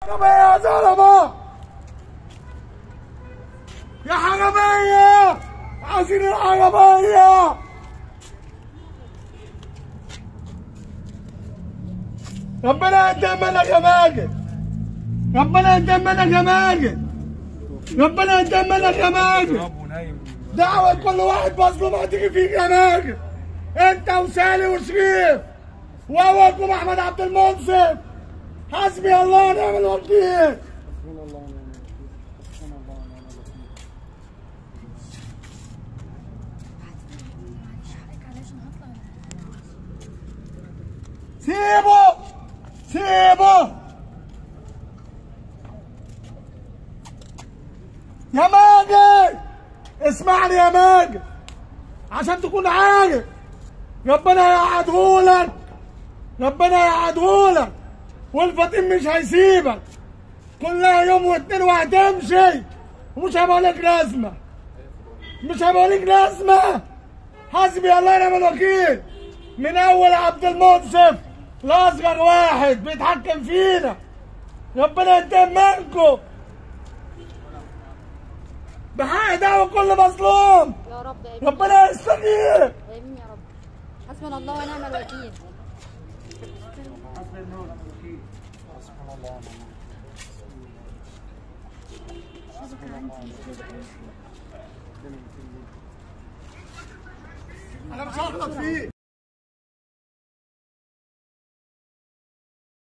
حرامية يا زلمة يا حرامية عايزين الحرامية ربنا يتمنى يا ماجد ربنا يتمنى يا ماجد ربنا يتمنى يا ماجد دعوة كل واحد مظلوم هتيجي فيك يا ماجد انت وسالي وشريف واولكم احمد عبد المنصف حسبي الله ونعم الوكيل سيبه سيبه يا ماجد اسمعني يا ماجد عشان تكون عارف ربنا يقعدهولك ربنا يقعدهولك والفطيم مش هيسيبك كلها يوم واتنين وهتمشي ومش هيبقى لك لازمه مش هيبقى لك لازمه حسبي الله ونعم الوكيل من اول عبد المنصف لاصغر واحد بيتحكم فينا ربنا ينتقم منكم بحق دعوة كل مظلوم يا رب امين ربنا يستجيب امين يا رب حسبنا الله ونعم الوكيل انا مش هغلط فيه